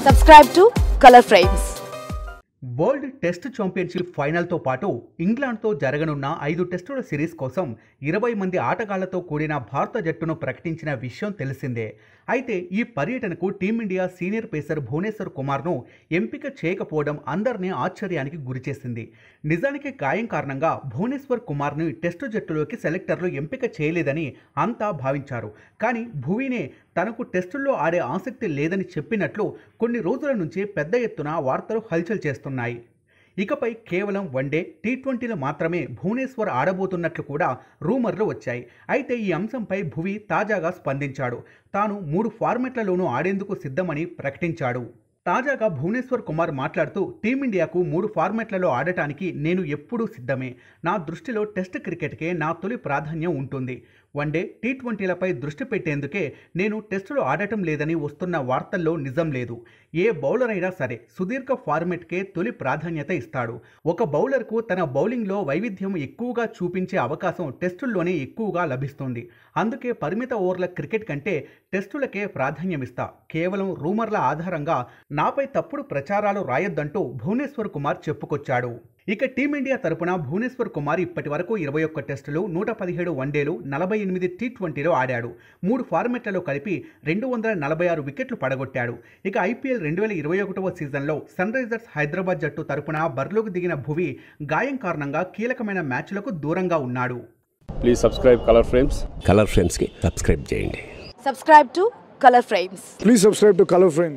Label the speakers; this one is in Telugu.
Speaker 1: Subscribe to Color Frames.
Speaker 2: World test championship ఫైనల్తో పాటు ఇంగ్లాండ్తో జరగనున్న ఐదు టెస్టుల సిరీస్ కోసం ఇరవై మంది ఆటగాళ్లతో కూడిన భారత జట్టును ప్రకటించిన విషయం తెలిసిందే అయితే ఈ పర్యటనకు టీమిండియా సీనియర్ పేసర్ భువనేశ్వర్ కుమార్ను ఎంపిక చేయకపోవడం అందరినీ ఆశ్చర్యానికి గురిచేసింది నిజానికి గాయం కారణంగా భువనేశ్వర్ కుమార్ను టెస్టు జట్టులోకి సెలెక్టర్లు ఎంపిక చేయలేదని అంతా భావించారు కానీ భువీనే తనకు టెస్టుల్లో ఆడే ఆసక్తి లేదని చెప్పినట్లు కొన్ని రోజుల నుంచి పెద్ద ఎత్తున వార్తలు హల్చల్ చేస్తున్నాయి ఇకపై కేవలం వన్డే టీ ట్వంటీలు మాత్రమే భువనేశ్వర్ ఆడబోతున్నట్లు కూడా రూమర్లు వచ్చాయి అయితే ఈ అంశంపై భువి తాజాగా స్పందించాడు తాను మూడు ఫార్మెట్లలోనూ ఆడేందుకు సిద్ధమని ప్రకటించాడు తాజాగా భువనేశ్వర్ కుమార్ మాట్లాడుతూ టీమిండియాకు మూడు ఫార్మాట్లలో ఆడటానికి నేను ఎప్పుడూ సిద్ధమే నా దృష్టిలో టెస్ట్ క్రికెట్కే నా తొలి ప్రాధాన్యం ఉంటుంది వన్డే టీ ట్వంటీలపై దృష్టి పెట్టేందుకే నేను టెస్టులు ఆడటం లేదని వస్తున్న వార్తల్లో నిజం లేదు ఏ బౌలర్ అయినా సరే సుదీర్ఘ ఫార్మెట్కే తొలి ప్రాధాన్యత ఇస్తాడు ఒక బౌలర్కు తన బౌలింగ్లో వైవిధ్యం ఎక్కువగా చూపించే అవకాశం టెస్టుల్లోనే ఎక్కువగా లభిస్తుంది అందుకే పరిమిత ఓవర్ల క్రికెట్ కంటే టెస్టులకే ప్రాధాన్యమిస్తా కేవలం రూమర్ల ఆధారంగా నాపై తప్పుడు ప్రచారాలు రాయొద్దంటూ భువనేశ్వర్ కుమార్ చెప్పుకొచ్చాడు ఇక టీమిండియా తరపున భువనేశ్వర్ కుమార్ ఇప్పటి వరకు ఇరవై ఒక్క టెస్టులు నూట పదిహేడు వన్డేలు నలభై ఎనిమిది టీ ట్వంటీలో ఆడాడు మూడు ఫార్మెట్లలో కలిపి రెండు వందల నలభై ఆరు వికెట్లు పడగొట్టాడు ఇక ఐపీఎల్ రెండు వేల ఇరవై ఒకటవ సీజన్లో సన్ రైజర్స్ హైదరాబాద్ జట్టు తరపున బరిలోకి దిగిన భువి గాయం కారణంగా కీలకమైన మ్యాచ్లకు దూరంగా ఉన్నాడు
Speaker 3: please subscribe Color Frames
Speaker 4: Color ఫ్రేమ్స్కి సబ్స్క్రైబ్ చేయండి
Speaker 1: Subscribe to Color Frames.
Speaker 5: Please subscribe to Color Frame.